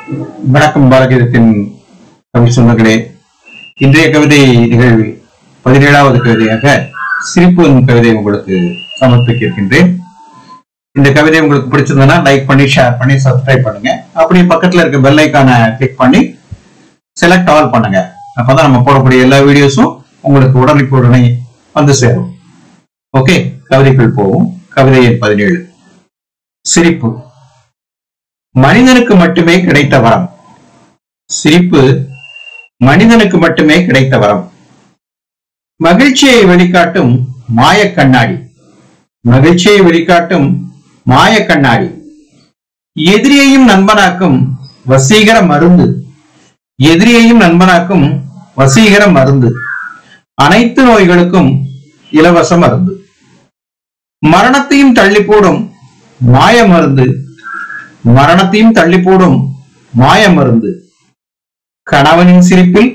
வணக்கம் பாலகீதத்தின் தமிழ் சொந்தங்களே இன்றைய கவிதை நிகழ்வில் பதினேழாவது கவிதையாக சிரிப்பு என்னும் கவிதை உங்களுக்கு சமர்ப்பிக்க இருக்கின்றேன் இந்த கவிதை உங்களுக்கு பிடிச்சிருந்ததுன்னா லைக் பண்ணி ஷேர் பண்ணி சப்ஸ்கிரைப் பண்ணுங்க அப்படியே பக்கத்துல இருக்க பெல் ஐக்கான கிளிக் பண்ணி செலக்ட் ஆல் பண்ணுங்க அப்பதான் நம்ம போடக்கூடிய எல்லா வீடியோஸும் உங்களுக்கு உடனுக்குடனே வந்து சேரும் ஓகே கவிதைக்குள் போவோம் கவிதை எண் பதினேழு சிரிப்பு மனிதனுக்கு மட்டுமே கிடைத்த வரம் சிரிப்பு மனிதனுக்கு மட்டுமே கிடைத்த வரம் மகிழ்ச்சியை வெளிக்காட்டும் மாய கண்ணாடி மகிழ்ச்சியை வெளிக்காட்டும் மாய கண்ணாடி எதிரியையும் நண்பனாக்கும் வசீகர மருந்து எதிரியையும் நண்பனாக்கும் வசீகர மருந்து அனைத்து நோய்களுக்கும் இலவச மருந்து மரணத்தையும் தள்ளி போடும் மாய மருந்து மரணத்தையும் தள்ளி போடும் மாய மருந்து கணவனின் சிரிப்பில்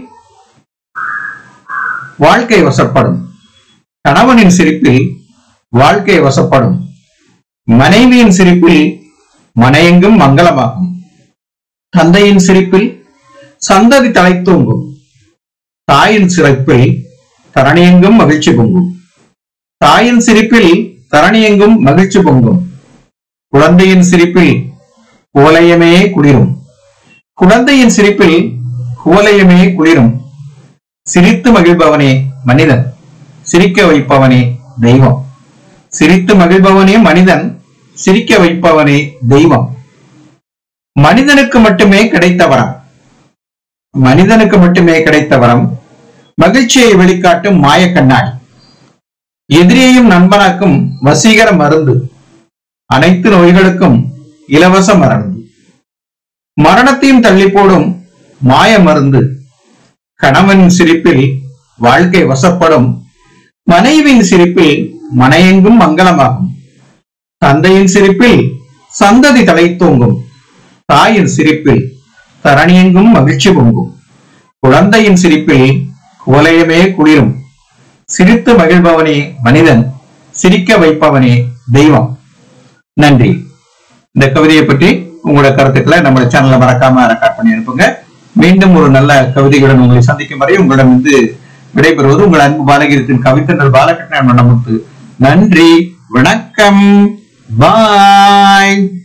வாழ்க்கை வசப்படும் கணவனின் சிரிப்பில் வாழ்க்கை வசப்படும் மனைவியின் சிரிப்பில் மனையெங்கும் மங்களமாகும் தந்தையின் சிரிப்பில் சந்ததி தலைத்தூங்கும் தாயின் சிரிப்பில் தரணியெங்கும் மகிழ்ச்சி பொங்கும் தாயின் சிரிப்பில் தரணியெங்கும் மகிழ்ச்சி பொங்கும் குழந்தையின் சிரிப்பில் குவலயமே குளிரும் குழந்தையின் சிரிப்பில் குவலயமே குளிரும் சிரித்து மகிழ்பவனே மனிதன் சிரிக்க வைப்பவனே தெய்வம் சிரித்து மகிழ்பவனே மனிதன் சிரிக்க வைப்பவனே தெய்வம் மனிதனுக்கு மட்டுமே கிடைத்த வரம் மனிதனுக்கு மட்டுமே கிடைத்த வரம் மகிழ்ச்சியை வெளிக்காட்டும் மாய கண்ணாடி எதிரியையும் நண்பனாக்கும் வசீகர மருந்து அனைத்து நோய்களுக்கும் இலவச மருந்து மரணத்தையும் தள்ளி போடும் மாய மருந்து கணவனின் சிரிப்பில் வாழ்க்கை வசப்படும் மனைவியின் சிரிப்பில் மனையெங்கும் மங்களமாகும் தந்தையின் சிரிப்பில் சந்ததி தலை தூங்கும் தாயின் சிரிப்பில் தரணியெங்கும் மகிழ்ச்சி பொங்கும் குழந்தையின் சிரிப்பில் குவலயமே குளிரும் சிரித்து மகிழ்பவனே மனிதன் சிரிக்க வைப்பவனே தெய்வம் நன்றி இந்த கவிதையை பற்றி உங்களோட கருத்துக்களை நம்ம சேனல்ல மறக்காம ரெக்கார்ட் பண்ணி அனுப்புங்க மீண்டும் ஒரு நல்ல கவிதைகளுடன் உங்களை சந்திக்கும் வரை உங்களிடம் வந்து விடைபெறுவது உங்கள் அன்பு பாலகீரத்தின் கவித்தன்றல் பாலகிருஷ்ணன் மண்டமுத்து நன்றி வணக்கம் பாய்